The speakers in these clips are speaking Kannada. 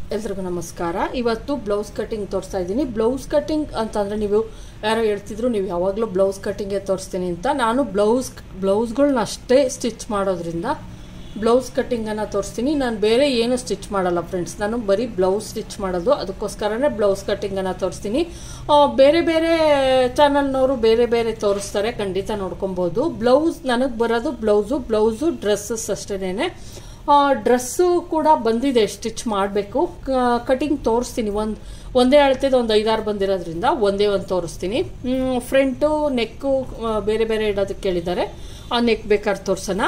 ಎಲ್ರಿಗೂ ನಮಸ್ಕಾರ ಇವತ್ತು ಬ್ಲೌಸ್ ಕಟಿಂಗ್ ತೋರಿಸ್ತಾ ಇದ್ದೀನಿ ಬ್ಲೌಸ್ ಕಟಿಂಗ್ ಅಂತಂದರೆ ನೀವು ಯಾರೋ ಹೇಳ್ತಿದ್ರು ನೀವು ಯಾವಾಗಲೂ ಬ್ಲೌಸ್ ಕಟಿಂಗೇ ತೋರಿಸ್ತೀನಿ ಅಂತ ನಾನು ಬ್ಲೌಸ್ ಬ್ಲೌಸ್ಗಳ್ನ ಅಷ್ಟೇ ಸ್ಟಿಚ್ ಮಾಡೋದ್ರಿಂದ ಬ್ಲೌಸ್ ಕಟ್ಟಿಂಗನ್ನು ತೋರಿಸ್ತೀನಿ ನಾನು ಬೇರೆ ಏನು ಸ್ಟಿಚ್ ಮಾಡಲ್ಲ ಫ್ರೆಂಡ್ಸ್ ನಾನು ಬರೀ ಬ್ಲೌಸ್ ಸ್ಟಿಚ್ ಮಾಡೋದು ಅದಕ್ಕೋಸ್ಕರನೇ ಬ್ಲೌಸ್ ಕಟ್ಟಿಂಗನ್ನು ತೋರಿಸ್ತೀನಿ ಆ, ಬೇರೆ ಬೇರೆ ಚಾನಲ್ನವರು ಬೇರೆ ಬೇರೆ ತೋರಿಸ್ತಾರೆ ಖಂಡಿತ ನೋಡ್ಕೊಬೋದು ಬ್ಲೌಸ್ ನನಗೆ ಬರೋದು ಬ್ಲೌಸು ಬ್ಲೌಸು ಡ್ರೆಸ್ಸಸ್ ಅಷ್ಟೇನೆ ಡ್ರೆಸ್ಸು ಕೂಡ ಬಂದಿದೆ ಸ್ಟಿಚ್ ಮಾಡಬೇಕು ಕಟಿಂಗ್ ತೋರಿಸ್ತೀನಿ ಒಂದು ಒಂದೇ ಅಳತೆದು ಒಂದು ಐದಾರು ಬಂದಿರೋದ್ರಿಂದ ಒಂದೇ ಒಂದು ತೋರಿಸ್ತೀನಿ ಫ್ರಂಟು ನೆಕ್ಕು ಬೇರೆ ಬೇರೆ ಇಡೋದಕ್ಕೆ ಕೇಳಿದ್ದಾರೆ ಆ ನೆಕ್ ಬೇಕಾದ್ರೆ ತೋರ್ಸೋಣ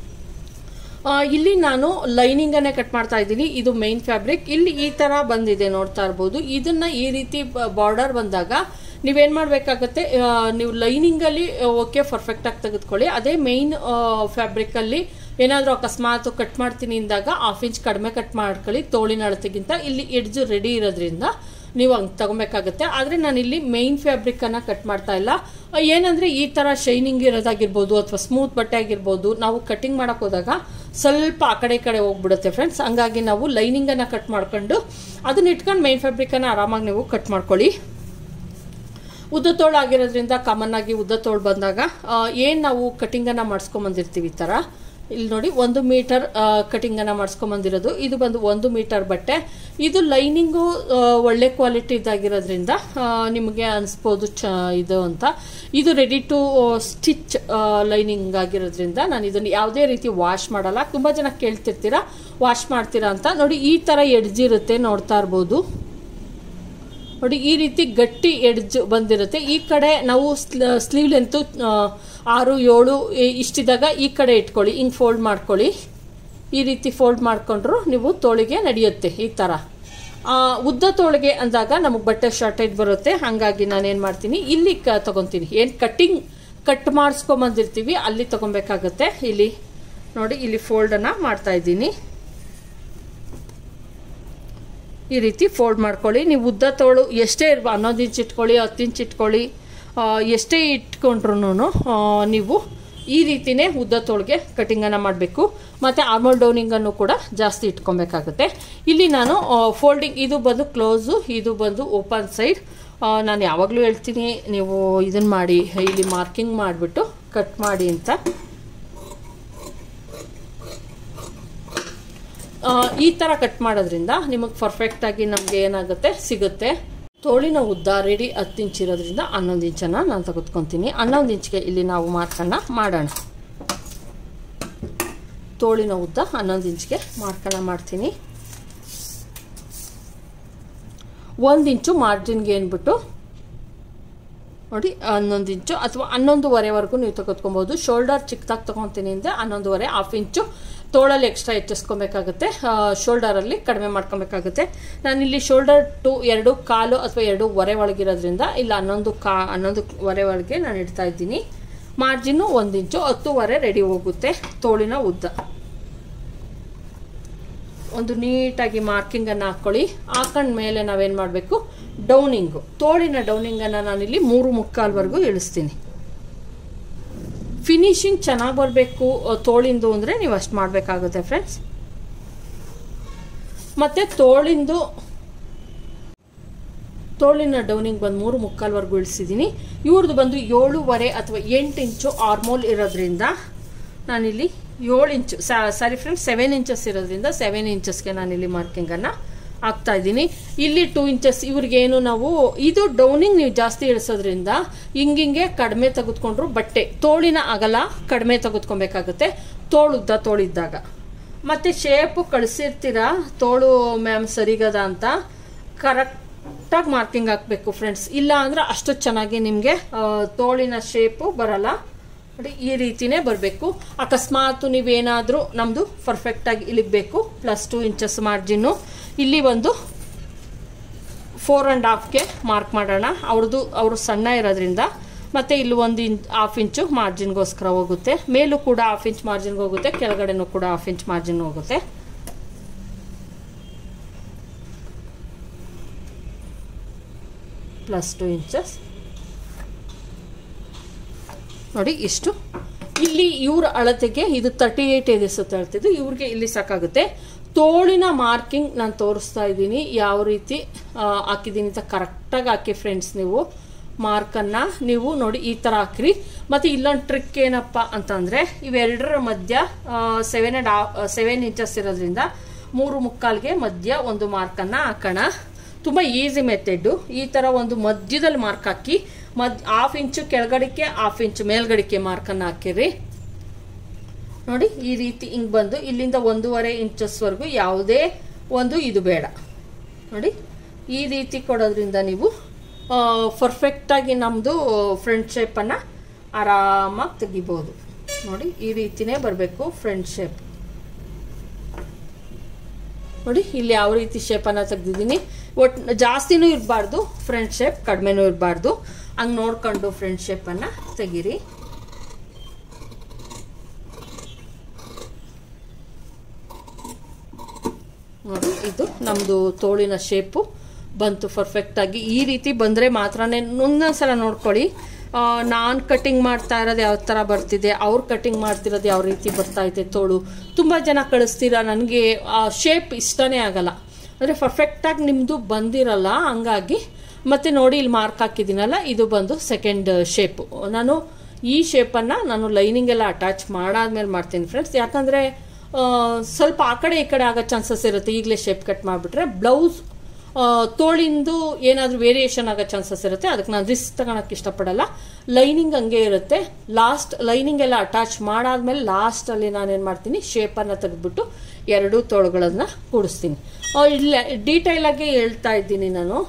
ಆ, ಇಲ್ಲಿ ನಾನು ಲೈನಿಂಗನ್ನೇ ಕಟ್ ಮಾಡ್ತಾ ಇದ್ದೀನಿ ಇದು ಮೈನ್ ಫ್ಯಾಬ್ರಿಕ್ ಇಲ್ಲಿ ಈ ಥರ ಬಂದಿದೆ ನೋಡ್ತಾ ಇರ್ಬೋದು ಇದನ್ನ ಈ ರೀತಿ ಬಾರ್ಡರ್ ಬಂದಾಗ ನೀವೇನು ಮಾಡಬೇಕಾಗತ್ತೆ ನೀವು ಲೈನಿಂಗಲ್ಲಿ ಓಕೆ ಪರ್ಫೆಕ್ಟಾಗಿ ತೆಗೆದುಕೊಳ್ಳಿ ಅದೇ ಮೈನ್ ಫ್ಯಾಬ್ರಿಕಲ್ಲಿ ಏನಾದರೂ ಅಕಸ್ಮಾತ್ ಕಟ್ ಮಾಡ್ತೀನಿ ಅಂದಾಗ ಹಾಫ್ ಇಂಚ್ ಕಡಿಮೆ ಕಟ್ ಮಾಡ್ಕೊಳ್ಳಿ ತೋಳಿನ ಅಳತೆಗಿಂತ ಇಲ್ಲಿ ಎಡ್ಜ್ ರೆಡಿ ಇರೋದ್ರಿಂದ ನೀವು ಹಂಗೆ ತಗೊಬೇಕಾಗತ್ತೆ ಆದರೆ ನಾನು ಇಲ್ಲಿ ಮೈನ್ ಫ್ಯಾಬ್ರಿಕನ್ನು ಕಟ್ ಮಾಡ್ತಾ ಇಲ್ಲ ಏನಂದರೆ ಈ ಥರ ಶೈನಿಂಗ್ ಇರೋದಾಗಿರ್ಬೋದು ಅಥವಾ ಸ್ಮೂತ್ ಬಟ್ಟೆ ಆಗಿರ್ಬೋದು ನಾವು ಕಟಿಂಗ್ ಮಾಡೋಕೆ ಹೋದಾಗ ಸ್ವಲ್ಪ ಆ ಕಡೆ ಈ ಕಡೆ ಹೋಗ್ಬಿಡುತ್ತೆ ಫ್ರೆಂಡ್ಸ್ ಹಂಗಾಗಿ ನಾವು ಲೈನಿಂಗನ್ನು ಕಟ್ ಮಾಡ್ಕೊಂಡು ಅದನ್ನ ಇಟ್ಕೊಂಡು ಮೈನ್ ಫ್ಯಾಬ್ರಿಕನ್ನು ಆರಾಮಾಗಿ ನೀವು ಕಟ್ ಮಾಡ್ಕೊಳ್ಳಿ ಉದ್ದ ತೋಳು ಆಗಿರೋದ್ರಿಂದ ಕಾಮನ್ ಆಗಿ ಉದ್ದ ತೋಳು ಬಂದಾಗ ಏನು ನಾವು ಕಟಿಂಗನ್ನು ಮಾಡಿಸ್ಕೊಂಬಂದಿರ್ತೀವಿ ಈ ಥರ ಇಲ್ಲಿ ನೋಡಿ ಒಂದು ಮೀಟರ್ ಕಟಿಂಗನ್ನು ಮಾಡಿಸ್ಕೊಂಬಂದಿರೋದು ಇದು ಬಂದು ಒಂದು ಮೀಟರ್ ಬಟ್ಟೆ ಇದು ಲೈನಿಂಗು ಒಳ್ಳೆ ಕ್ವಾಲಿಟಿ ಇದಾಗಿರೋದ್ರಿಂದ ಆ, ನಿಮಗೆ ಅನಿಸ್ಬೋದು ಚ ಇದು ಅಂತ ಇದು ರೆಡಿ ಟು ಸ್ಟಿಚ್ ಲೈನಿಂಗ್ ಆಗಿರೋದ್ರಿಂದ ನಾನು ಇದನ್ನು ಯಾವುದೇ ರೀತಿ ವಾಶ್ ಮಾಡಲ್ಲ ತುಂಬ ಜನ ಕೇಳ್ತಿರ್ತೀರಾ ವಾಶ್ ಮಾಡ್ತೀರಾ ಅಂತ ನೋಡಿ ಈ ಥರ ಎಡ್ಜಿರುತ್ತೆ ನೋಡ್ತಾ ಇರ್ಬೋದು ನೋಡಿ ಈ ರೀತಿ ಗಟ್ಟಿ ಎಡ್ಜ್ ಬಂದಿರುತ್ತೆ ಈ ಕಡೆ ನಾವು ಸ್ಲೀವ್ ಲೆಂತು ಆರು ಏಳು ಇ- ಇಷ್ಟಿದ್ದಾಗ ಈ ಕಡೆ ಇಟ್ಕೊಳ್ಳಿ ಹಿಂಗೆ ಫೋಲ್ಡ್ ಮಾಡ್ಕೊಳ್ಳಿ ಈ ರೀತಿ ಫೋಲ್ಡ್ ಮಾಡ್ಕೊಂಡ್ರು ನೀವು ತೋಳಿಗೆ ನಡೆಯುತ್ತೆ ಈ ಥರ ಆ, ಉದ್ದ ತೋಳಿಗೆ ಅಂದಾಗ ನಮಗೆ ಬಟ್ಟೆ ಶಾರ್ಟೇಜ್ ಬರುತ್ತೆ ಹಾಗಾಗಿ ನಾನೇನು ಮಾಡ್ತೀನಿ ಇಲ್ಲಿ ಕ ತಗೊತೀನಿ ಏನು ಕಟ್ಟಿಂಗ್ ಕಟ್ ಮಾಡಿಸ್ಕೊಂಬಂದಿರ್ತೀವಿ ಅಲ್ಲಿ ತಗೊಬೇಕಾಗತ್ತೆ ಇಲ್ಲಿ ನೋಡಿ ಇಲ್ಲಿ ಫೋಲ್ಡನ್ನು ಮಾಡ್ತಾ ಇದ್ದೀನಿ ಈ ರೀತಿ ಫೋಲ್ಡ್ ಮಾಡ್ಕೊಳ್ಳಿ ನೀವು ಉದ್ದ ತೋಳು ಎಷ್ಟೇ ಇರ್ಬ ಹನ್ನೊಂದು ಇಂಚ್ ಇಟ್ಕೊಳ್ಳಿ ಹತ್ತು ಇಂಚ್ ಇಟ್ಕೊಳ್ಳಿ ಆ, ಎಷ್ಟೇ ಇಟ್ಕೊಂಡ್ರು ನೀವು ಈ ರೀತಿನೇ ಉದ್ದ ತೋಳಿಗೆ ಕಟಿಂಗನ್ನು ಮಾಡಬೇಕು ಮತ್ತು ಆರ್ಮಲ್ ಡೌನಿಂಗನ್ನು ಕೂಡ ಜಾಸ್ತಿ ಇಟ್ಕೊಬೇಕಾಗುತ್ತೆ ಇಲ್ಲಿ ನಾನು ಫೋಲ್ಡಿಂಗ್ ಇದು ಬಂದು ಕ್ಲೋಸು ಇದು ಬಂದು ಓಪನ್ ಸೈಡ್ ನಾನು ಯಾವಾಗಲೂ ಹೇಳ್ತೀನಿ ನೀವು ಇದನ್ನು ಮಾಡಿ ಇಲ್ಲಿ ಮಾರ್ಕಿಂಗ್ ಮಾಡಿಬಿಟ್ಟು ಕಟ್ ಮಾಡಿ ಅಂತ ಆ, ಈ ಥರ ಕಟ್ ಮಾಡೋದ್ರಿಂದ ನಿಮಗೆ ಪರ್ಫೆಕ್ಟಾಗಿ ನಮಗೆ ಏನಾಗುತ್ತೆ ಸಿಗುತ್ತೆ ತೋಳಿನ ಉದ್ದ ರೆಡಿ ಹತ್ತು ಇಂಚ್ ಇರೋದ್ರಿಂದ ಹನ್ನೊಂದು ಇಂಚನ್ನು ನಾನು ತೆಗೆದುಕೊತೀನಿ ಹನ್ನೊಂದು ಇಂಚ್ಗೆ ಇಲ್ಲಿ ನಾವು ಮಾರ್ಕನ್ನು ಮಾಡೋಣ ತೋಳಿನ ಉದ್ದ ಹನ್ನೊಂದು ಇಂಚ್ಗೆ ಮಾರ್ಕನ್ನು ಮಾಡ್ತೀನಿ ಒಂದು ಇಂಚು ಮಾರ್ಜಿನ್ಗೆ ಏನ್ಬಿಟ್ಟು ನೋಡಿ ಹನ್ನೊಂದು ಇಂಚು ಅಥವಾ ಹನ್ನೊಂದುವರೆವರೆಗೂ ನೀವು ತೆಗೆದುಕೊಬೋದು ಶೋಲ್ಡರ್ ಚಿಕ್ಕದಾಗಿ ತೊಗೊತೀನಿ ಅಂದರೆ ಹನ್ನೊಂದುವರೆ ಹಾಫ್ ಇಂಚು ತೋಳಲ್ಲಿ ಎಕ್ಸ್ಟ್ರಾ ಹೆಚ್ಚಿಸ್ಕೊಬೇಕಾಗುತ್ತೆ ಶೋಲ್ಡರಲ್ಲಿ ಕಡಿಮೆ ಮಾಡ್ಕೊಬೇಕಾಗುತ್ತೆ ನಾನಿಲ್ಲಿ ಶೋಲ್ಡರ್ ಟು ಎರಡು ಕಾಲು ಅಥವಾ ಎರಡೂವರೆ ಒಳಗಿರೋದ್ರಿಂದ ಇಲ್ಲಿ ಹನ್ನೊಂದು ಕಾ ಹನ್ನೊಂದುವರೆ ಒಳಗೆ ನಾನು ಇಡ್ತಾ ಇದ್ದೀನಿ ಮಾರ್ಜಿನ್ನು ಒಂದು ಇಂಚು ಹತ್ತುವರೆ ರೆಡಿ ಹೋಗುತ್ತೆ ತೋಳಿನ ಉದ್ದ ಒಂದು ನೀಟಾಗಿ ಮಾರ್ಕಿಂಗನ್ನು ಹಾಕ್ಕೊಳ್ಳಿ ಹಾಕೊಂಡ ಮೇಲೆ ನಾವೇನು ಮಾಡಬೇಕು ಡೌನಿಂಗು ತೋಳಿನ ಡೌನಿಂಗನ್ನು ನಾನಿಲ್ಲಿ ಮೂರು ಮುಕ್ಕಾಲ್ವರೆಗೂ ಇಳಿಸ್ತೀನಿ ಫಿನಿಶಿಂಗ್ ಚೆನ್ನಾಗಿ ಬರಬೇಕು ತೋಳಿಂದು ಅಂದರೆ ನೀವು ಅಷ್ಟು ಮಾಡಬೇಕಾಗುತ್ತೆ ಫ್ರೆಂಡ್ಸ್ ಮತ್ತು ತೋಳಿಂದು ತೋಳಿನ ಡೌನಿಂಗ್ ಬಂದು ಮೂರು ಮುಕ್ಕಾಲ್ವರೆಗೂ ಇಳಿಸಿದ್ದೀನಿ ಇವ್ರದ್ದು ಬಂದು ಏಳುವರೆ ಅಥವಾ ಎಂಟು ಇಂಚು ಆರ್ಮೋಲ್ ಇರೋದ್ರಿಂದ ನಾನಿಲ್ಲಿ ಏಳು inch sorry friends seven inches ಇರೋದ್ರಿಂದ ಸೆವೆನ್ ಇಂಚಸ್ಗೆ ನಾನಿಲ್ಲಿ ಮಾರ್ಕಿಂಗನ್ನು ಹಾಕ್ತಾ ಇದ್ದೀನಿ ಇಲ್ಲಿ ಟೂ ಇಂಚಸ್ ಇವ್ರಿಗೇನು ನಾವು ಇದು ಡೌನಿಂಗ್ ನೀವು ಜಾಸ್ತಿ ಇಳಿಸೋದ್ರಿಂದ ಹಿಂಗಿಂಗೆ ಕಡಿಮೆ ತೆಗೆದುಕೊಂಡ್ರು ಬಟ್ಟೆ ತೋಳಿನ ಅಗಲ ಕಡಿಮೆ ತೆಗೆದುಕೊಬೇಕಾಗುತ್ತೆ ತೋಳುದ್ದ ತೋಳಿದ್ದಾಗ ಮತ್ತು ಶೇಪು ಕಳಿಸಿರ್ತೀರಾ ತೋಳು ಮ್ಯಾಮ್ ಸರಿಗದ ಅಂತ ಕರೆಕ್ಟಾಗಿ ಮಾರ್ಕಿಂಗ್ ಹಾಕಬೇಕು ಫ್ರೆಂಡ್ಸ್ ಇಲ್ಲ ಅಂದ್ರೆ ಅಷ್ಟು ಚೆನ್ನಾಗಿ ನಿಮಗೆ ತೋಳಿನ ಶೇಪು ಬರಲ್ಲ ನೋಡಿ ಈ ರೀತಿನೇ ಬರಬೇಕು ಅಕಸ್ಮಾತ್ ನೀವೇನಾದರೂ ನಮ್ಮದು ಪರ್ಫೆಕ್ಟಾಗಿ ಇಲ್ಲಿಗೆ ಬೇಕು ಪ್ಲಸ್ ಟು ಇಂಚಸ್ ಮಾರ್ಜಿನ್ನು ಇಲ್ಲಿ ಒಂದು ಫೋರ್ ಆ್ಯಂಡ್ ಹಾಫ್ಗೆ ಮಾರ್ಕ್ ಮಾಡೋಣ ಅವ್ರದ್ದು ಅವರು ಸಣ್ಣ ಇರೋದ್ರಿಂದ ಮತ್ತು ಇಲ್ಲಿ ಒಂದು ಇಂಚ್ ಹಾಫ್ ಇಂಚು ಮಾರ್ಜಿನ್ಗೋಸ್ಕರ ಹೋಗುತ್ತೆ ಮೇಲೂ ಕೂಡ ಹಾಫ್ ಇಂಚ್ ಮಾರ್ಜಿನ್ಗೆ ಹೋಗುತ್ತೆ ಕೆಳಗಡೆನೂ ಕೂಡ ಹಾಫ್ ಇಂಚ್ ಮಾರ್ಜಿನ್ ಹೋಗುತ್ತೆ ಪ್ಲಸ್ ಟು ಇಂಚಸ್ ನೋಡಿ ಇಷ್ಟು ಇಲ್ಲಿ ಇವ್ರ ಅಳತೆಗೆ ಇದು ತರ್ಟಿ ಏಯ್ಟ್ ಇದೆ ಸುತ್ತ ಹೇಳ್ತಿದ್ದು ಇವ್ರಿಗೆ ಇಲ್ಲಿ ಸಾಕಾಗುತ್ತೆ ತೋಳಿನ ಮಾರ್ಕಿಂಗ್ ನಾನು ತೋರಿಸ್ತಾ ಇದ್ದೀನಿ ಯಾವ ರೀತಿ ಆ, ಹಾಕಿದ್ದೀನಿ ಅಂತ ಕರೆಕ್ಟಾಗಿ ಹಾಕಿ ಫ್ರೆಂಡ್ಸ್ ನೀವು ಮಾರ್ಕನ್ನು ನೀವು ನೋಡಿ ಈ ಥರ ಹಾಕ್ರಿ ಮತ್ತು ಇಲ್ಲೊಂದು ಟ್ರಿಕ್ ಏನಪ್ಪ ಅಂತಂದರೆ ಇವೆರಡರ ಮಧ್ಯ seven and half seven inches ಇರೋದ್ರಿಂದ ಮೂರು ಮುಕ್ಕಾಲ್ಗೆ ಮಧ್ಯ ಒಂದು ಮಾರ್ಕನ್ನು ಹಾಕೋಣ ತುಂಬ ಈಸಿ ಮೆಥೆಡ್ಡು ಈ ಥರ ಒಂದು ಮಧ್ಯದಲ್ಲಿ ಮಾರ್ಕ್ ಹಾಕಿ ಮದ್ ಹಾಫ್ ಇಂಚು ಕೆಳಗಡಿಕೆ ಹಾಫ್ ಇಂಚು ಮೇಲ್ಗಡಿಕೆ ಮಾರ್ಕನ್ನು ಹಾಕಿರಿ ನೋಡಿ ಈ ರೀತಿ ಹಿಂಗೆ ಬಂದು ಇಲ್ಲಿಂದ ಒಂದೂವರೆ ಇಂಚಸ್ವರೆಗೂ ಯಾವುದೇ ಒಂದು ಇದು ಬೇಡ ನೋಡಿ ಈ ರೀತಿ ಕೊಡೋದ್ರಿಂದ ನೀವು ಪರ್ಫೆಕ್ಟಾಗಿ ನಮ್ಮದು ಫ್ರಂಟ್ ಶೇಪನ್ನು ಆರಾಮಾಗಿ ತೆಗಿಬೋದು ನೋಡಿ ಈ ರೀತಿನೇ ಬರಬೇಕು ಫ್ರಂಟ್ ಶೇಪ್ ನೋಡಿ ಇಲ್ಲಿ ಯಾವ ರೀತಿ ಶೇಪನ್ನು ತೆಗ್ದಿದ್ದೀನಿ ಒಟ್ಟು ಜಾಸ್ತಿನೂ ಇರಬಾರ್ದು ಫ್ರಂಟ್ ಶೇಪ್ ಕಡಿಮೆನೂ ಇರಬಾರ್ದು ಹಂಗೆ ನೋಡ್ಕೊಂಡು ಫ್ರಂಟ್ ಶೇಪನ್ನು ತೆಗೀರಿ ನೋಡಿ ಇದು ನಮ್ಮದು ತೋಳಿನ ಶೇಪು ಬಂತು ಪರ್ಫೆಕ್ಟಾಗಿ ಈ ರೀತಿ ಬಂದರೆ ಮಾತ್ರನೇ ಇನ್ನೊಂದ್ಸಲ ನೋಡ್ಕೊಳ್ಳಿ ನಾನು ಕಟಿಂಗ್ ಮಾಡ್ತಾ ಇರೋದು ಯಾವ ಥರ ಬರ್ತಿದೆ ಅವ್ರು ಕಟಿಂಗ್ ಮಾಡ್ತಿರೋದು ಯಾವ ರೀತಿ ಬರ್ತಾ ಇದೆ ತೋಳು ತುಂಬ ಜನ ಕಳಿಸ್ತೀರಾ ನನಗೆ ಆ ಶೇಪ್ ಇಷ್ಟನೇ ಆಗಲ್ಲ ಅಂದರೆ ಪರ್ಫೆಕ್ಟಾಗಿ ನಿಮ್ಮದು ಬಂದಿರಲ್ಲ ಹಂಗಾಗಿ ಮತ್ತು ನೋಡಿ ಇಲ್ಲಿ ಮಾರ್ಕ್ ಹಾಕಿದ್ದೀನಲ್ಲ ಇದು ಬಂದು ಸೆಕೆಂಡ್ ಶೇಪು ನಾನು ಈ ಶೇಪನ್ನು ನಾನು ಲೈನಿಂಗ್ ಎಲ್ಲ ಅಟ್ಯಾಚ್ ಮಾಡಾದ್ಮೇಲೆ ಮಾಡ್ತೀನಿ ಫ್ರೆಂಡ್ಸ್ ಯಾಕಂದರೆ ಸ್ವಲ್ಪ ಆ ಕಡೆ ಈ ಕಡೆ ಆಗೋ ಚಾನ್ಸಸ್ ಇರುತ್ತೆ ಈಗಲೇ ಶೇಪ್ ಕಟ್ ಮಾಡಿಬಿಟ್ರೆ ಬ್ಲೌಸ್ ತೋಳಿಂದು ಏನಾದರೂ ವೇರಿಯೇಷನ್ ಆಗೋ ಚಾನ್ಸಸ್ ಇರುತ್ತೆ ಅದಕ್ಕೆ ನಾನು ರಿಸ್ಕ್ ತಗೊಳಕ್ಕೆ ಇಷ್ಟಪಡಲ್ಲ ಲೈನಿಂಗ್ ಹಂಗೆ ಇರುತ್ತೆ ಲಾಸ್ಟ್ ಲೈನಿಂಗ್ ಎಲ್ಲ ಅಟ್ಯಾಚ್ ಮಾಡಾದ್ಮೇಲೆ ಲಾಸ್ಟಲ್ಲಿ ನಾನೇನು ಮಾಡ್ತೀನಿ ಶೇಪನ್ನು ತೆಗೆದ್ಬಿಟ್ಟು ಎರಡೂ ತೋಳುಗಳನ್ನು ಕೂಡಿಸ್ತೀನಿ ಇಲ್ಲೇ ಡೀಟೈಲಾಗಿ ಹೇಳ್ತಾ ಇದ್ದೀನಿ ನಾನು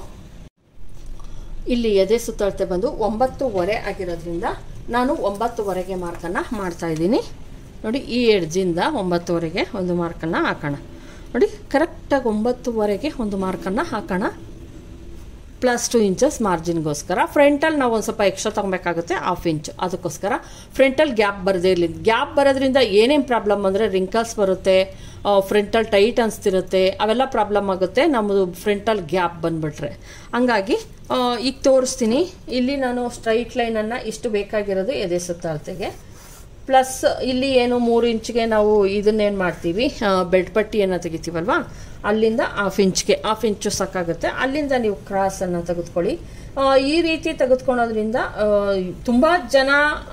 ಇಲ್ಲಿ ಎದೆ ಸುತ್ತಳತೆ ಬಂದು ಒಂಬತ್ತುವರೆ ಆಗಿರೋದ್ರಿಂದ ನಾನು ಒಂಬತ್ತುವರೆಗೆ ಮಾರ್ಕನ್ನು ಮಾಡ್ತಾ ಇದ್ದೀನಿ ನೋಡಿ ಈ ಎಡ್ಜಿಂದ ಒಂಬತ್ತುವರೆಗೆ ಒಂದು ಮಾರ್ಕನ್ನು ಹಾಕೋಣ ನೋಡಿ ಕರೆಕ್ಟಾಗಿ ಒಂಬತ್ತುವರೆಗೆ ಒಂದು ಮಾರ್ಕನ್ನು ಹಾಕೋಣ ಪ್ಲಸ್ ಟು ಇಂಚಸ್ ಮಾರ್ಜಿನ್ಗೋಸ್ಕರ ಫ್ರಂಟಲ್ಲಿ ನಾವು ಒಂದು ಸ್ವಲ್ಪ ಎಕ್ಸ್ಟ್ರಾ ತೊಗೊಬೇಕಾಗುತ್ತೆ ಹಾಫ್ ಇಂಚ್ ಅದಕ್ಕೋಸ್ಕರ ಫ್ರಂಟಲ್ಲಿ ಗ್ಯಾಪ್ ಬರದೇ ಇರಲಿ ಗ್ಯಾಪ್ ಬರೋದ್ರಿಂದ ಏನೇನು ಪ್ರಾಬ್ಲಮ್ ಅಂದರೆ ರಿಂಕಲ್ಸ್ ಬರುತ್ತೆ ಫ್ರಂಟಲ್ಲಿ ಟೈಟ್ ಅನಿಸ್ತಿರುತ್ತೆ ಅವೆಲ್ಲ ಪ್ರಾಬ್ಲಮ್ ಆಗುತ್ತೆ ನಮ್ಮದು ಫ್ರಂಟಲ್ಲಿ ಗ್ಯಾಪ್ ಬಂದುಬಿಟ್ರೆ ಹಂಗಾಗಿ ಈಗ ತೋರಿಸ್ತೀನಿ ಇಲ್ಲಿ ನಾನು ಸ್ಟ್ರೈಟ್ ಲೈನನ್ನು ಇಷ್ಟು ಬೇಕಾಗಿರೋದು ಎದೆ ಸುತ್ತಾಳ್ತೆಗೆ ಪ್ಲಸ್ ಇಲ್ಲಿ ಏನು ಮೂರು ಇಂಚ್ಗೆ ನಾವು ಇದನ್ನೇನು ಮಾಡ್ತೀವಿ ಬೆಡ್ ಪಟ್ಟಿಯನ್ನು ತೆಗಿತೀವಲ್ವಾ ಅಲ್ಲಿಂದ ಹಾಫ್ ಇಂಚ್ಗೆ ಹಾಫ್ ಇಂಚು ಸಾಕಾಗುತ್ತೆ ಅಲ್ಲಿಂದ ನೀವು ಕ್ರಾಸನ್ನು ತೆಗೆದುಕೊಳ್ಳಿ ಈ ರೀತಿ ತೆಗೆದುಕೊಳ್ಳೋದ್ರಿಂದ ತುಂಬ ಜನ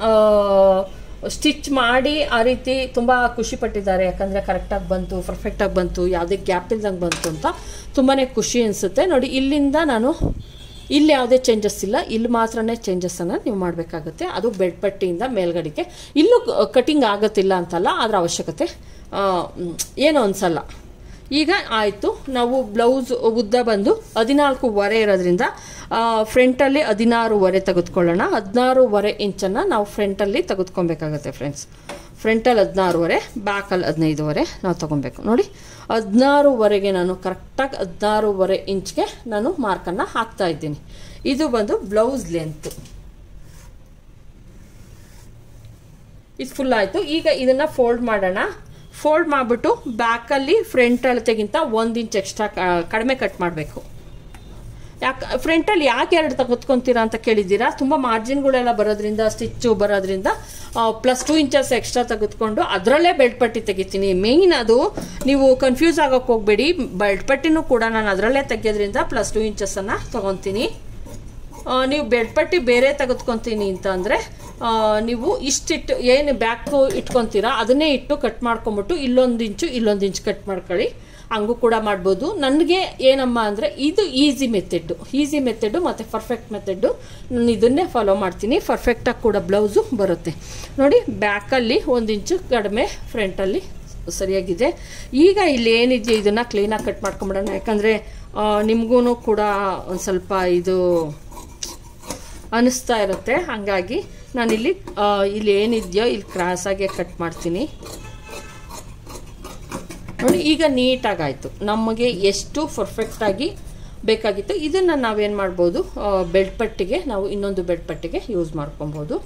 ಸ್ಟಿಚ್ ಮಾಡಿ ಆ ರೀತಿ ತುಂಬ ಖುಷಿ ಪಟ್ಟಿದ್ದಾರೆ ಯಾಕಂದರೆ ಕರೆಕ್ಟಾಗಿ ಬಂತು ಪರ್ಫೆಕ್ಟಾಗಿ ಬಂತು ಯಾವುದೇ ಗ್ಯಾಪ್ ಇಲ್ದಂಗೆ ಬಂತು ಅಂತ ತುಂಬಾ ಖುಷಿ ಅನಿಸುತ್ತೆ ನೋಡಿ ಇಲ್ಲಿಂದ ನಾನು ಇಲ್ಲಿ ಯಾವುದೇ ಚೇಂಜಸ್ ಇಲ್ಲ ಇಲ್ಲಿ ಮಾತ್ರನೇ ಚೇಂಜಸ್ಸನ್ನು ನೀವು ಮಾಡಬೇಕಾಗುತ್ತೆ ಅದು ಬೆಡ್ ಪಟ್ಟಿಯಿಂದ ಮೇಲ್ಗಡೆಗೆ ಇಲ್ಲೂ ಕಟಿಂಗ್ ಆಗುತ್ತಿಲ್ಲ ಅಂತಲ್ಲ ಅದರ ಅವಶ್ಯಕತೆ ಏನೋ ಅನ್ಸಲ್ಲ ಈಗ ಆಯಿತು ನಾವು ಬ್ಲೌಸ್ ಉದ್ದ ಬಂದು ಹದಿನಾಲ್ಕೂವರೆ ಇರೋದ್ರಿಂದ ಫ್ರಂಟಲ್ಲಿ ಹದಿನಾರೂವರೆ ತೆಗೆದುಕೊಳ್ಳೋಣ ಹದಿನಾರೂವರೆ ಇಂಚನ್ನು ನಾವು ಫ್ರಂಟಲ್ಲಿ ತೆಗೆದುಕೊಬೇಕಾಗತ್ತೆ ಫ್ರೆಂಡ್ಸ್ ಫ್ರಂಟಲ್ಲಿ ಹದಿನಾರೂವರೆ ಬ್ಯಾಕಲ್ಲಿ ಹದಿನೈದುವರೆ ನಾವು ತೊಗೊಬೇಕು ನೋಡಿ ಹದಿನಾರೂವರೆಗೆ ನಾನು ಕರೆಕ್ಟಾಗಿ ಹದಿನಾರೂವರೆ ಇಂಚ್ಗೆ ನಾನು ಮಾರ್ಕನ್ನು ಹಾಕ್ತಾ ಇದ್ದೀನಿ ಇದು ಬಂದು ಬ್ಲೌಸ್ ಲೆಂತ್ ಇದು ಫುಲ್ ಆಯಿತು ಈಗ ಇದನ್ನು ಫೋಲ್ಡ್ ಮಾಡೋಣ ಫೋಲ್ಡ್ ಮಾಡಿಬಿಟ್ಟು ಬ್ಯಾಕಲ್ಲಿ ಫ್ರಂಟ್ ಅಳತೆಗಿಂತ ಒಂದು ಇಂಚ್ ಎಕ್ಸ್ಟ್ರಾ ಕಡಿಮೆ ಕಟ್ ಮಾಡಬೇಕು ಯಾಕೆ ಫ್ರಂಟಲ್ಲಿ ಯಾಕೆ ಎರಡು ತೆಗೆದುಕೊಂತೀರಾ ಅಂತ ಕೇಳಿದ್ದೀರಾ ತುಂಬ ಮಾರ್ಜಿನ್ಗಳೆಲ್ಲ ಬರೋದ್ರಿಂದ ಸ್ಟಿಚ್ಚು ಬರೋದ್ರಿಂದ ಪ್ಲಸ್ ಟೂ ಇಂಚಸ್ ಎಕ್ಸ್ಟ್ರಾ ತೆಗೆದುಕೊಂಡು ಅದರಲ್ಲೇ ಬೆಲ್ಟ್ ಪಟ್ಟಿ ತೆಗಿತೀನಿ ಮೇಯ್ನ್ ಅದು ನೀವು ಕನ್ಫ್ಯೂಸ್ ಆಗೋಕ್ಕೆ ಹೋಗಬೇಡಿ ಬೆಲ್ಟ್ ಪಟ್ಟಿನೂ ಕೂಡ ನಾನು ಅದರಲ್ಲೇ ತೆಗೆಯೋದ್ರಿಂದ ಪ್ಲಸ್ ಟೂ ಇಂಚಸ್ಸನ್ನು ತೊಗೊತೀನಿ ನೀವು ಬೆಡ್ ಪಟ್ಟಿ ಬೇರೆ ತೆಗೆದುಕೊತೀನಿ ಅಂತ ಅಂದರೆ ನೀವು ಇಷ್ಟಿಟ್ಟು ಏನು ಬ್ಯಾಕು ಇಟ್ಕೊತೀರಾ ಅದನ್ನೇ ಇಟ್ಟು ಕಟ್ ಮಾಡ್ಕೊಂಬಿಟ್ಟು ಇಲ್ಲೊಂದು ಇಂಚು ಇಲ್ಲೊಂದು ಇಂಚು ಕಟ್ ಮಾಡ್ಕೊಳ್ಳಿ ಹಂಗೂ ಕೂಡ ಮಾಡ್ಬೋದು ನನಗೆ ಏನಮ್ಮ ಅಂದರೆ ಇದು ಈಸಿ ಮೆಥೆಡ್ಡು ಈಸಿ ಮೆಥೆಡ್ಡು ಮತ್ತು ಪರ್ಫೆಕ್ಟ್ ಮೆಥೆಡ್ಡು ನಾನು ಇದನ್ನೇ ಫಾಲೋ ಮಾಡ್ತೀನಿ ಪರ್ಫೆಕ್ಟಾಗಿ ಕೂಡ ಬ್ಲೌಸು ಬರುತ್ತೆ ನೋಡಿ ಬ್ಯಾಕಲ್ಲಿ ಒಂದು ಇಂಚು ಕಡಿಮೆ ಫ್ರಂಟಲ್ಲಿ ಸರಿಯಾಗಿದೆ ಈಗ ಇಲ್ಲಿ ಏನಿದೆಯೋ ಇದನ್ನು ಕ್ಲೀನಾಗಿ ಕಟ್ ಮಾಡ್ಕೊಂಬಿಡೋಣ ಯಾಕಂದರೆ ನಿಮಗೂ ಕೂಡ ಒಂದು ಸ್ವಲ್ಪ ಇದು ಅನಿಸ್ತಾ ಇರುತ್ತೆ ಹಾಗಾಗಿ ನಾನಿಲ್ಲಿ ಇಲ್ಲಿ ಏನಿದೆಯೋ ಇಲ್ಲಿ ಕ್ರಾಸಾಗೆ ಕಟ್ ಮಾಡ್ತೀನಿ ನೋಡಿ ಈಗ ನೀಟಾಗಾಯಿತು ನಮಗೆ ಎಷ್ಟು ಪರ್ಫೆಕ್ಟಾಗಿ ಬೇಕಾಗಿತ್ತು ಇದನ್ನು ನಾವೇನು ಮಾಡ್ಬೋದು ಬೆಡ್ ಪಟ್ಟಿಗೆ ನಾವು ಇನ್ನೊಂದು ಬೆಡ್ ಪಟ್ಟಿಗೆ ಯೂಸ್ ಮಾಡ್ಕೊಬೋದು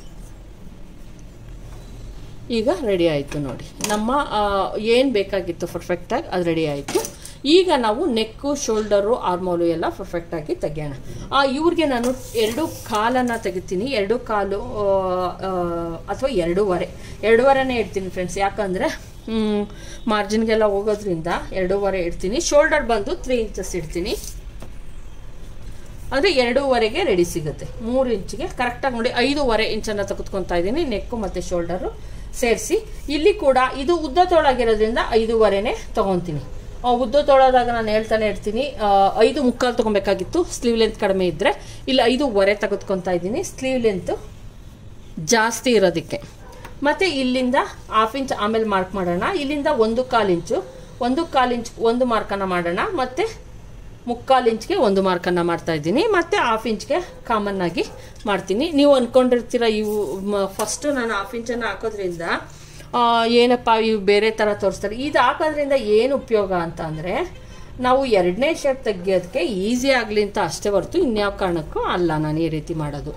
ಈಗ ರೆಡಿ ಆಯಿತು ನೋಡಿ ನಮ್ಮ ಏನು ಬೇಕಾಗಿತ್ತು ಪರ್ಫೆಕ್ಟಾಗಿ ಅದು ರೆಡಿ ಆಯಿತು ಈಗ ನಾವು ನೆಕ್ಕು ಶೋಲ್ಡರು ಆರ್ಮೋಲು ಎಲ್ಲ ಪರ್ಫೆಕ್ಟಾಗಿ ತೆಗೆಯೋಣ ಇವ್ರಿಗೆ ನಾನು ಎರಡು ಕಾಲನ್ನು ತೆಗಿತೀನಿ ಎರಡು ಕಾಲು ಅಥವಾ ಎರಡೂವರೆ ಎರಡೂವರೆನೇ ಇಡ್ತೀನಿ ಫ್ರೆಂಡ್ಸ್ ಯಾಕಂದರೆ ಮಾರ್ಜಿನ್ಗೆಲ್ಲ ಹೋಗೋದ್ರಿಂದ ಎರಡೂವರೆ ಇಡ್ತೀನಿ ಶೋಲ್ಡರ್ ಬಂದು ತ್ರೀ ಇಂಚಸ್ ಇಡ್ತೀನಿ ಅಂದರೆ ಎರಡೂವರೆಗೆ ರೆಡಿ ಸಿಗುತ್ತೆ ಮೂರು ಇಂಚಿಗೆ ಕರೆಕ್ಟಾಗಿ ನೋಡಿ ಐದೂವರೆ ಇಂಚನ್ನು ತೆಗೆದುಕೊತಾ ಇದ್ದೀನಿ ನೆಕ್ಕು ಮತ್ತು ಶೋಲ್ಡರು ಸೇರಿಸಿ ಇಲ್ಲಿ ಕೂಡ ಇದು ಉದ್ದ ತೊಳಗಿರೋದ್ರಿಂದ ಐದೂವರೆನೇ ತೊಗೊತೀನಿ ಉದ್ದ ತೊಳೋದಾಗ ನಾನು ಹೇಳ್ತಾನೆ ಇರ್ತೀನಿ ಆ, ಐದು ಮುಕ್ಕಾಲು ತೊಗೊಬೇಕಾಗಿತ್ತು ಸ್ಲೀವ್ ಲೆಂತ್ ಕಡಿಮೆ ಇದ್ದರೆ ಇಲ್ಲಿ ಐದೂವರೆ ತೆಗೆದುಕೊತಾ ಇದ್ದೀನಿ ಸ್ಲೀವ್ ಲೆಂತು ಜಾಸ್ತಿ ಇರೋದಕ್ಕೆ ಮತ್ತು ಇಲ್ಲಿಂದ ಹಾಫ್ ಇಂಚ್ ಆಮೇಲೆ ಮಾರ್ಕ್ ಮಾಡೋಣ ಇಲ್ಲಿಂದ ಒಂದು ಕಾಲು ಇಂಚು ಒಂದು ಕಾಲು ಇಂಚ್ ಒಂದು ಮಾರ್ಕನ್ನು ಮಾಡೋಣ ಮತ್ತು ಮುಕ್ಕಾಲು ಇಂಚ್ಗೆ ಒಂದು ಮಾರ್ಕನ್ನು ಮಾಡ್ತಾ ಇದ್ದೀನಿ ಮತ್ತು ಹಾಫ್ ಇಂಚ್ಗೆ ಕಾಮನ್ ಆಗಿ ಮಾಡ್ತೀನಿ ನೀವು ಅಂದ್ಕೊಂಡಿರ್ತೀರ ಇವು ಫಸ್ಟು ನಾನು ಹಾಫ್ ಇಂಚನ್ನು ಹಾಕೋದ್ರಿಂದ ಆ, ಏನಪ್ಪ ಇವು ಬೇರೆ ಥರ ತೋರಿಸ್ತಾರೆ ಇದು ಹಾಕೋದ್ರಿಂದ ಏನು ಉಪಯೋಗ ಅಂತ ಅಂದರೆ ನಾವು ಎರಡನೇ ಶೇಪ್ ತೆಗಿಯೋದಕ್ಕೆ ಈಸಿ ಆಗಲಿ ಅಂತ ಅಷ್ಟೇ ಹೊರತು ಇನ್ಯಾವ ಕಾರಣಕ್ಕೂ ಅಲ್ಲ ನಾನು ಈ ರೀತಿ ಮಾಡೋದು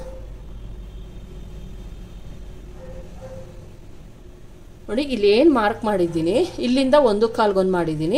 ನೋಡಿ ಇಲ್ಲಿ ಏನು ಮಾರ್ಕ್ ಮಾಡಿದ್ದೀನಿ ಇಲ್ಲಿಂದ ಒಂದು ಕಾಲ್ಗೊಂದು ಮಾಡಿದ್ದೀನಿ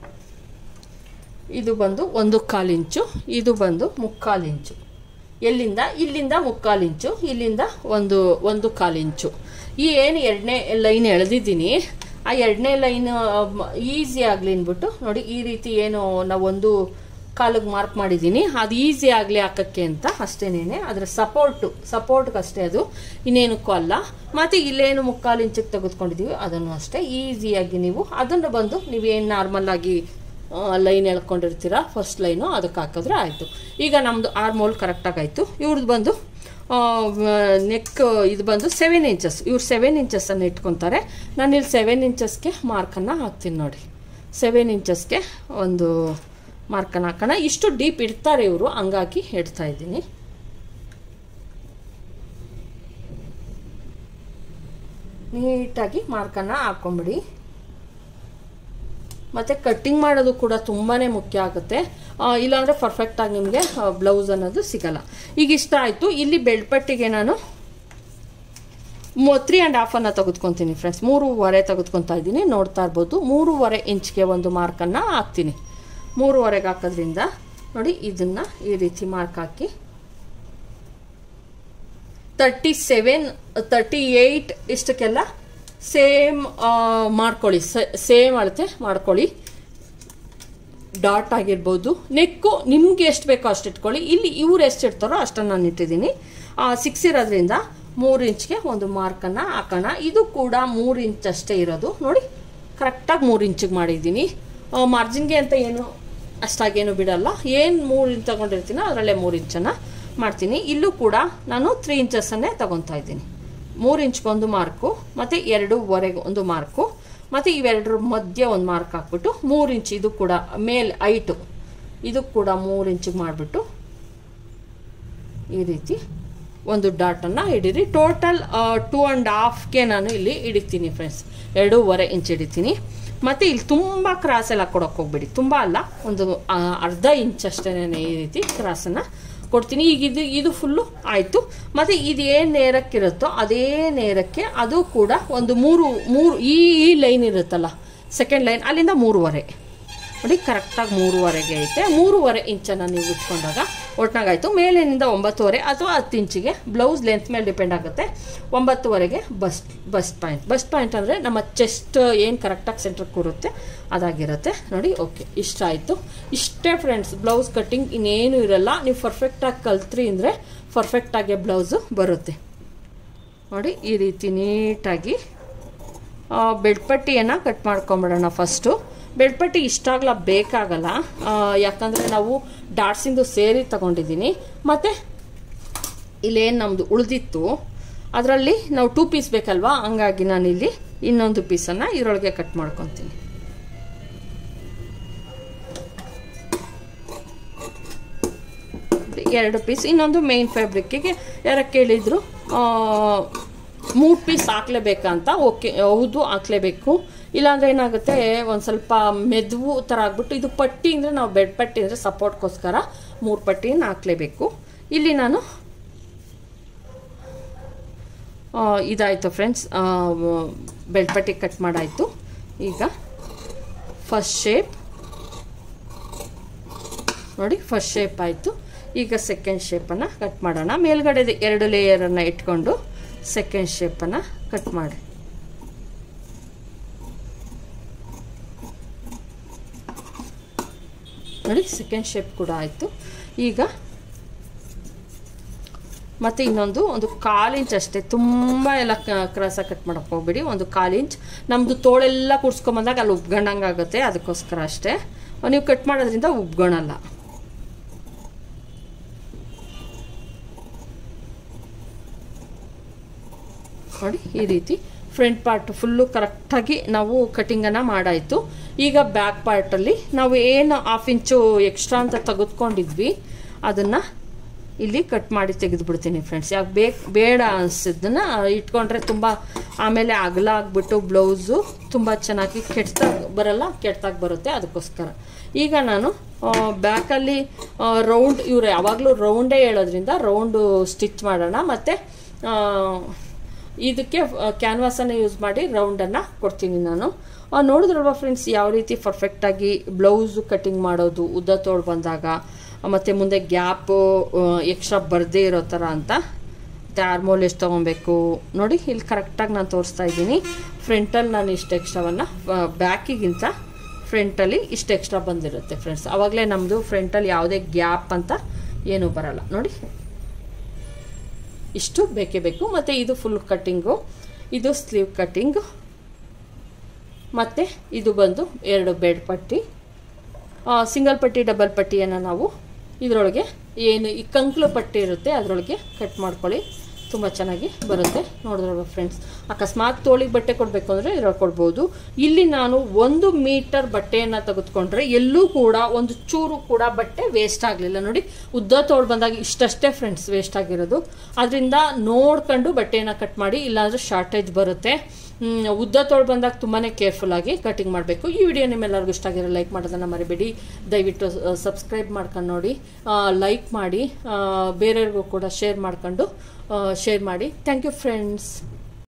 ಇದು ಬಂದು ಒಂದು ಕಾಲು ಇಂಚು ಇದು ಬಂದು ಮುಕ್ಕಾಲು ಇಂಚು ಎಲ್ಲಿಂದ ಇಲ್ಲಿಂದ ಮುಕ್ಕಾಲು ಇಂಚು ಇಲ್ಲಿಂದ ಒಂದು ಒಂದು ಕಾಲು ಇಂಚು ಈ ಏನು ಎರಡನೇ ಲೈನ್ ಎಳೆದಿದ್ದೀನಿ ಆ ಎರಡನೇ ಲೈನ್ ಈಸಿ ಆಗಲಿ ಅಂದ್ಬಿಟ್ಟು ನೋಡಿ ಈ ರೀತಿ ಏನು ನಾವು ಒಂದು ಕಾಲಿಗೆ ಮಾರ್ಕ್ ಮಾಡಿದ್ದೀನಿ ಅದು ಈಸಿ ಆಗಲಿ ಹಾಕೋಕ್ಕೆ ಅಂತ ಅಷ್ಟೇನೇನೆ ಅದರ ಸಪೋರ್ಟು ಸಪೋರ್ಟ್ಗೆ ಅಷ್ಟೇ ಅದು ಇನ್ನೇನಕ್ಕೂ ಅಲ್ಲ ಮತ್ತು ಇಲ್ಲೇನು ಮುಕ್ಕಾಲು ಇಂಚಿಗೆ ತೆಗೆದುಕೊಂಡಿದ್ದೀವಿ ಅದನ್ನು ಅಷ್ಟೇ ಈಸಿಯಾಗಿ ನೀವು ಅದನ್ನು ಬಂದು ನೀವೇನು ನಾರ್ಮಲ್ ಆಗಿ ಲೈನ್ ಎಳ್ಕೊಂಡಿರ್ತೀರ ಫಸ್ಟ್ ಲೈನು ಅದಕ್ಕೆ ಹಾಕಿದ್ರೆ ಆಯಿತು ಈಗ ನಮ್ಮದು ಆರ್ಮೋಲ್ ಕರೆಕ್ಟಾಗಿ ಆಯಿತು ಇವ್ರದ್ದು ಬಂದು ನೆಕ್ ಇದು ಬಂದು ಸೆವೆನ್ ಇಂಚಸ್ ಇವ್ರು ಸೆವೆನ್ ಇಂಚಸ್ಸನ್ನು ಇಟ್ಕೊತಾರೆ ನಾನು ಇಲ್ಲಿ ಸೆವೆನ್ ಇಂಚಸ್ಗೆ ಮಾರ್ಕನ್ನು ಹಾಕ್ತೀನಿ ನೋಡಿ ಸೆವೆನ್ ಇಂಚಸ್ಗೆ ಒಂದು ಮಾರ್ಕನ್ನು ಹಾಕೋಣ ಇಷ್ಟು ಡೀಪ್ ಇಡ್ತಾರೆ ಇವರು ಹಂಗಾಗಿ ಇಡ್ತಾ ಇದ್ದೀನಿ ನೀಟಾಗಿ ಮಾರ್ಕನ್ನು ಹಾಕೊಂಬಿಡಿ ಮತ್ತು ಕಟ್ಟಿಂಗ್ ಮಾಡೋದು ಕೂಡ ತುಂಬಾ ಮುಖ್ಯ ಆಗುತ್ತೆ ಆ, ಇಲ್ಲಾಂದರೆ ಪರ್ಫೆಕ್ಟಾಗಿ ನಿಮಗೆ ಬ್ಲೌಸ್ ಅನ್ನೋದು ಸಿಗಲ್ಲ ಈಗ ಇಷ್ಟ ಆಯಿತು ಇಲ್ಲಿ ಬೆಳ್ಪಟ್ಟಿಗೆ ನಾನು ತ್ರೀ ಆ್ಯಂಡ್ ಹಾಫನ್ನು ತೆಗೆದುಕೊತೀನಿ ಫ್ರೆಂಡ್ಸ್ ಮೂರುವರೆ ತೆಗೆದುಕೊತಾ ಇದ್ದೀನಿ ನೋಡ್ತಾ ಇರ್ಬೋದು ಮೂರುವರೆ ಇಂಚ್ಗೆ ಒಂದು ಮಾರ್ಕನ್ನು ಹಾಕ್ತೀನಿ ಮೂರುವರೆಗೆ ಹಾಕೋದ್ರಿಂದ ನೋಡಿ ಇದನ್ನು ಈ ರೀತಿ ಮಾರ್ಕ್ ಹಾಕಿ ತರ್ಟಿ ಸೆವೆನ್ ತರ್ಟಿ ಏಯ್ಟ್ ಇಷ್ಟಕ್ಕೆಲ್ಲ ಸೇಮ್ ಮಾಡ್ಕೊಳ್ಳಿ ಸೇಮ್ ಅಳತೆ ಮಾಡ್ಕೊಳ್ಳಿ ಡಾಟ್ ಆಗಿರ್ಬೋದು ನೆಕ್ಕು ನಿಮ್ಗೆ ಎಷ್ಟು ಬೇಕೋ ಅಷ್ಟು ಇಟ್ಕೊಳ್ಳಿ ಇಲ್ಲಿ ಇವ್ರು ಎಷ್ಟು ಇಡ್ತಾರೋ ಅಷ್ಟನ್ನು ನಾನು ಇಟ್ಟಿದ್ದೀನಿ ಸಿಕ್ಸ್ ಇರೋದ್ರಿಂದ ಮೂರು ಇಂಚ್ಗೆ ಒಂದು ಮಾರ್ಕನ್ನು ಹಾಕೋಣ ಇದು ಕೂಡ ಮೂರು ಇಂಚ್ ಅಷ್ಟೇ ಇರೋದು ನೋಡಿ ಕರೆಕ್ಟಾಗಿ ಮೂರು ಇಂಚಿಗೆ ಮಾಡಿದ್ದೀನಿ ಮಾರ್ಜಿನ್ಗೆ ಅಂತ ಏನು ಅಷ್ಟಾಗೇನು ಬಿಡಲ್ಲ ಏನು ಮೂರು ಇಂಚ್ ತಗೊಂಡಿರ್ತೀನೋ ಅದರಲ್ಲೇ ಮೂರು ಇಂಚನ್ನು ಮಾಡ್ತೀನಿ ಇಲ್ಲೂ ಕೂಡ ನಾನು ತ್ರೀ ಇಂಚಸ್ಸನ್ನೇ ತಗೊತಾ ಇದ್ದೀನಿ ಮೂರು ಇಂಚ್ಗೊಂದು ಮಾರ್ಕು ಮತ್ತು ಎರಡೂವರೆಗೆ ಒಂದು ಮಾರ್ಕು ಮತ್ತು ಇವೆರಡರ ಮಧ್ಯೆ ಒಂದು ಮಾರ್ಕ್ ಹಾಕ್ಬಿಟ್ಟು ಮೂರು ಇಂಚ್ ಇದು ಕೂಡ ಮೇಲ್ ಐಟು ಇದು ಕೂಡ ಮೂರು ಇಂಚಿಗೆ ಮಾಡಿಬಿಟ್ಟು ಈ ರೀತಿ ಒಂದು ಡಾಟನ್ನು ಹಿಡೀರಿ ಟೋಟಲ್ ಟೂ ಆ್ಯಂಡ್ ಹಾಫ್ಗೆ ನಾನು ಇಲ್ಲಿ ಹಿಡಿತೀನಿ ಫ್ರೆಂಡ್ಸ್ ಎರಡೂವರೆ ಇಂಚ್ ಹಿಡಿತೀನಿ ಮತ್ತು ಇಲ್ಲಿ ತುಂಬ ಕ್ರಾಸ್ ಎಲ್ಲ ಕೊಡೋಕೆ ಹೋಗ್ಬೇಡಿ ತುಂಬ ಅಲ್ಲ ಒಂದು ಆ, ಅರ್ಧ ಇಂಚ್ ಅಷ್ಟೇ ಈ ರೀತಿ ಕ್ರಾಸನ್ನು ಕೊಡ್ತೀನಿ ಈಗ ಇದು ಇದು ಫುಲ್ಲು ಆಯಿತು ಮತ್ತು ಇದು ಏನು ನೇರಕ್ಕಿರುತ್ತೋ ಅದೇ ನೇರಕ್ಕೆ ಅದು ಕೂಡ ಒಂದು ಮೂರು ಮೂರು ಈ ಈ ಲೈನ್ ಇರುತ್ತಲ್ಲ ಸೆಕೆಂಡ್ ಲೈನ್ ಅಲ್ಲಿಂದ ಮೂರುವರೆ ನೋಡಿ ಕರೆಕ್ಟಾಗಿ ಮೂರುವರೆಗೆ ಐತೆ ಮೂರುವರೆ ಇಂಚನ್ನು ನೀವು ಇಟ್ಕೊಂಡಾಗ ಒಟ್ನಾಗಾಯ್ತು ಮೇಲಿನಿಂದ ಒಂಬತ್ತುವರೆ ಅಥವಾ ಹತ್ತು ಇಂಚಿಗೆ ಬ್ಲೌಸ್ ಲೆಂತ್ ಮೇಲೆ ಡಿಪೆಂಡ್ ಆಗುತ್ತೆ ಒಂಬತ್ತುವರೆಗೆ bust bust point bust point ಅಂದರೆ ನಮ್ಮ ಚೆಸ್ಟ್ ಏನು ಕರೆಕ್ಟಾಗಿ ಸೆಂಟ್ರಿಗೆ ಕೂರುತ್ತೆ ಅದಾಗಿರುತ್ತೆ ನೋಡಿ ಓಕೆ ಇಷ್ಟ ಆಯಿತು ಇಷ್ಟೇ ಫ್ರೆಂಡ್ಸ್ ಬ್ಲೌಸ್ ಕಟ್ಟಿಂಗ್ ಇನ್ನೇನು ಇರಲ್ಲ ನೀವು ಪರ್ಫೆಕ್ಟಾಗಿ ಕಲ್ತ್ರಿ ಅಂದರೆ ಪರ್ಫೆಕ್ಟಾಗಿ ಬ್ಲೌಸು ಬರುತ್ತೆ ನೋಡಿ ಈ ರೀತಿ ನೀಟಾಗಿ ಬೆಡ್ಪಟ್ಟಿಯನ್ನು ಕಟ್ ಮಾಡ್ಕೊಂಬಿಡೋಣ ಫಸ್ಟು ಬೆಡ್ಪಟ್ಟಿ ಇಷ್ಟಾಗಲ ಬೇಕಾಗಲ್ಲ ಆ, ಯಾಕಂದರೆ ನಾವು ಡಾಟ್ಸಿಂದು ಸೇರಿ ತಗೊಂಡಿದ್ದೀನಿ ಮತ್ತು ಇಲ್ಲೇನು ನಮ್ಮದು ಉಳಿದಿತ್ತು ಅದರಲ್ಲಿ ನಾವು ಟೂ ಪೀಸ್ ಬೇಕಲ್ವಾ ಹಂಗಾಗಿ ನಾನಿಲ್ಲಿ ಇನ್ನೊಂದು ಪೀಸನ್ನು ಇದರೊಳಗೆ ಕಟ್ ಮಾಡ್ಕೊತೀನಿ ಎರಡು ಪೀಸ್ ಇನ್ನೊಂದು ಮೇನ್ ಫ್ಯಾಬ್ರಿಕ್ಕಿಗೆ ಯಾರ ಕೇಳಿದ್ರು ಮೂರು ಪೀಸ್ ಹಾಕ್ಲೇಬೇಕಂತ ಓಕೆ ಹೌದು ಹಾಕ್ಲೇಬೇಕು ಇಲ್ಲಾಂದ್ರೆ ಏನಾಗುತ್ತೆ ಒಂದು ಸ್ವಲ್ಪ ಮೆದುವು ಥರ ಆಗ್ಬಿಟ್ಟು ಇದು ಪಟ್ಟಿ ಅಂದರೆ ನಾವು ಬೆಡ್ ಪಟ್ಟಿ ಅಂದರೆ ಸಪೋರ್ಟ್ಗೋಸ್ಕರ ಮೂರು ಪಟ್ಟಿನ ಹಾಕ್ಲೇಬೇಕು ಇಲ್ಲಿ ನಾನು ಆ, ಇದಾಯಿತು ಫ್ರೆಂಡ್ಸ್ ಬೆಡ್ ಪಟ್ಟಿ ಕಟ್ ಮಾಡಾಯಿತು ಈಗ ಫಸ್ಟ್ ಶೇಪ್ ನೋಡಿ ಫಸ್ಟ್ ಶೇಪ್ ಆಯಿತು ಈಗ ಸೆಕೆಂಡ್ ಶೇಪನ್ನು ಕಟ್ ಮಾಡೋಣ ಮೇಲ್ಗಡೆ ಎರಡು ಲೇಯರನ್ನು ಇಟ್ಕೊಂಡು ಸೆಕೆಂಡ್ ಶೇಪನ್ನು ಕಟ್ ಮಾಡಿ ನೋಡಿ ಸೆಕೆಂಡ್ ಶೇಪ್ ಕೂಡ ಆಯಿತು ಈಗ ಮತ್ತು ಇನ್ನೊಂದು ಒಂದು ಕಾಲು ಇಂಚ್ ಅಷ್ಟೇ ತುಂಬ ಎಲ್ಲ ಕ್ರಾಸಾಗಿ ಕಟ್ ಮಾಡೋಕ್ಕೆ ಹೋಗ್ಬೇಡಿ ಒಂದು ಕಾಲು ಇಂಚ್ ನಮ್ಮದು ತೋಳೆಲ್ಲ ಕೂಡ್ಸ್ಕೊಂಬಂದಾಗ ಅಲ್ಲಿ ಉಬ್ಗಣಂಗೆ ಆಗುತ್ತೆ ಅದಕ್ಕೋಸ್ಕರ ಅಷ್ಟೇ ನೀವು ಕಟ್ ಮಾಡೋದ್ರಿಂದ ಉಬ್ಗೊಳಲ್ಲ ನೋಡಿ ಈ ರೀತಿ ಫ್ರಂಟ್ ಪಾರ್ಟ್ ಫುಲ್ಲು ಕರೆಕ್ಟಾಗಿ ನಾವು ಕಟಿಂಗನ್ನು ಮಾಡಾಯಿತು ಈಗ ಬ್ಯಾಕ್ ಪಾರ್ಟಲ್ಲಿ ನಾವು ಏನು ಹಾಫ್ ಇಂಚು ಎಕ್ಸ್ಟ್ರಾ ಅಂತ ತೆಗೆದುಕೊಂಡಿದ್ವಿ ಅದನ್ನು ಇಲ್ಲಿ ಕಟ್ ಮಾಡಿ ತೆಗೆದುಬಿಡ್ತೀನಿ ಫ್ರೆಂಡ್ಸ್ ಯಾಕೆ ಬೇಕು ಬೇಡ ಅನಿಸಿದ್ದನ್ನು ಇಟ್ಕೊಂಡ್ರೆ ತುಂಬ ಆಮೇಲೆ ಅಗಲ ಆಗಿಬಿಟ್ಟು ಬ್ಲೌಸು ತುಂಬ ಚೆನ್ನಾಗಿ ಕೆಟ್ಟಾಗ ಬರಲ್ಲ ಕೆಟ್ಟಾಗ ಬರುತ್ತೆ ಅದಕ್ಕೋಸ್ಕರ ಈಗ ನಾನು ಬ್ಯಾಕಲ್ಲಿ ರೌಂಡ್ ಇವ್ರು ಯಾವಾಗಲೂ ರೌಂಡೇ ಹೇಳೋದ್ರಿಂದ ರೌಂಡು ಸ್ಟಿಚ್ ಮಾಡೋಣ ಮತ್ತು ಇದಕ್ಕೆ ಕ್ಯಾನ್ವಾಸನ್ನು ಯೂಸ್ ಮಾಡಿ ರೌಂಡನ್ನು ಕೊಡ್ತೀನಿ ನಾನು ನೋಡಿದ್ರಲ್ವ ಫ್ರೆಂಡ್ಸ್ ಯಾವ ರೀತಿ ಪರ್ಫೆಕ್ಟಾಗಿ ಬ್ಲೌಸು ಕಟಿಂಗ್ ಮಾಡೋದು ಉದ್ದ ತೋಳು ಬಂದಾಗ ಮತ್ತು ಮುಂದೆ ಗ್ಯಾಪು ಎಕ್ಸ್ಟ್ರಾ ಬರದೇ ಇರೋ ಥರ ಅಂತ ಮತ್ತು ಆರ್ಮೋಲ್ ಎಷ್ಟು ತೊಗೊಬೇಕು ನೋಡಿ ಇಲ್ಲಿ ಕರೆಕ್ಟಾಗಿ ನಾನು ತೋರಿಸ್ತಾ ಇದ್ದೀನಿ ಫ್ರಂಟಲ್ಲಿ ನಾನು ಇಷ್ಟು ಎಕ್ಸ್ಟ್ರಾವನ್ನು ಬ್ಯಾಕಿಗಿಂತ ಫ್ರಂಟಲ್ಲಿ ಇಷ್ಟು ಎಕ್ಸ್ಟ್ರಾ ಬಂದಿರುತ್ತೆ ಫ್ರೆಂಡ್ಸ್ ಆವಾಗಲೇ ನಮ್ಮದು ಫ್ರಂಟಲ್ಲಿ ಯಾವುದೇ ಗ್ಯಾಪ್ ಅಂತ ಏನೂ ಬರಲ್ಲ ನೋಡಿ ಇಷ್ಟು ಬೇಕೇ ಬೇಕು ಮತ್ತು ಇದು ಫುಲ್ ಕಟ್ಟಿಂಗು ಇದು ಸ್ಲೀವ್ ಕಟ್ಟಿಂಗು ಮತ್ತು ಇದು ಬಂದು ಎರಡು ಬೆಡ್ ಪಟ್ಟಿ ಸಿಂಗಲ್ ಪಟ್ಟಿ ಡಬಲ್ ಪಟ್ಟಿಯನ್ನು ನಾವು ಇದರೊಳಗೆ ಏನು ಈ ಕಂಕ್ಲು ಪಟ್ಟಿ ಇರುತ್ತೆ ಅದರೊಳಗೆ ಕಟ್ ಮಾಡ್ಕೊಳ್ಳಿ ತುಂಬ ಚೆನ್ನಾಗಿ ಬರುತ್ತೆ ನೋಡಿದ್ರಲ್ವ ಫ್ರೆಂಡ್ಸ್ ಅಕಸ್ಮಾತ್ ತೋಳಿಗೆ ಬಟ್ಟೆ ಕೊಡಬೇಕು ಅಂದರೆ ಇದ್ರೊಳಗೆ ಕೊಡ್ಬೋದು ಇಲ್ಲಿ ನಾನು ಒಂದು ಮೀಟರ್ ಬಟ್ಟೆಯನ್ನು ತೆಗೆದುಕೊಂಡ್ರೆ ಎಲ್ಲೂ ಕೂಡ ಒಂದು ಚೂರು ಕೂಡ ಬಟ್ಟೆ ವೇಸ್ಟ್ ಆಗಲಿಲ್ಲ ನೋಡಿ ಉದ್ದ ತೋಳು ಬಂದಾಗ ಇಷ್ಟಷ್ಟೇ ಫ್ರೆಂಡ್ಸ್ ವೇಸ್ಟ್ ಆಗಿರೋದು ಅದರಿಂದ ನೋಡ್ಕೊಂಡು ಬಟ್ಟೆಯನ್ನು ಕಟ್ ಮಾಡಿ ಇಲ್ಲಾಂದರೆ ಶಾರ್ಟೇಜ್ ಬರುತ್ತೆ ಉದ್ದ ತೋಳು ಬಂದಾಗ ತುಂಬಾ ಕೇರ್ಫುಲ್ಲಾಗಿ ಕಟಿಂಗ್ ಮಾಡಬೇಕು ಈ ವಿಡಿಯೋ ನಿಮ್ಮೆಲ್ಲರಿಗೂ ಇಷ್ಟ ಆಗಿರೋ ಲೈಕ್ ಮಾಡೋದನ್ನು ಮರಿಬೇಡಿ ದಯವಿಟ್ಟು ಸಬ್ಸ್ಕ್ರೈಬ್ ಮಾಡ್ಕೊಂಡು ನೋಡಿ ಲೈಕ್ ಮಾಡಿ ಬೇರೆಯವ್ರಿಗೂ ಕೂಡ ಶೇರ್ ಮಾಡ್ಕೊಂಡು ಶೇರ್ ಮಾಡಿ ಥ್ಯಾಂಕ್ ಯು ಫ್ರೆಂಡ್ಸ್